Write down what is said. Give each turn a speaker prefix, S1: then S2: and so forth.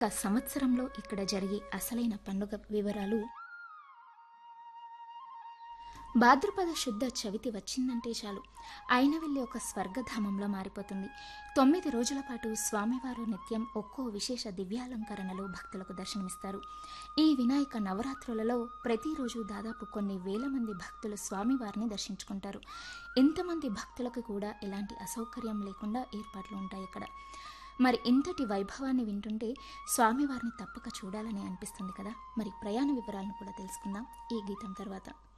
S1: ఒక సంవత్సరంలో ఇక్కడ జరిగే అసలైన పండుగ వివరాలు భాద్రపద శుద్ధ చవితి వచ్చిందంటే చాలు అయినవెల్లి ఒక స్వర్గధామంలో మారిపోతుంది తొమ్మిది రోజుల పాటు స్వామివారు నిత్యం ఒక్కో విశేష దివ్యాలంకరణలో భక్తులకు దర్శనమిస్తారు ఈ వినాయక నవరాత్రులలో ప్రతిరోజు దాదాపు కొన్ని వేల మంది భక్తులు స్వామివారిని దర్శించుకుంటారు ఇంతమంది భక్తులకు కూడా ఎలాంటి అసౌకర్యం లేకుండా ఏర్పాట్లు ఉంటాయి ఇక్కడ మరి ఇంతటి వైభవాన్ని వింటుంటే స్వామివారిని తప్పక చూడాలని అనిపిస్తుంది కదా మరి ప్రయాణ వివరాలను కూడా తెలుసుకుందాం ఈ గీతం తర్వాత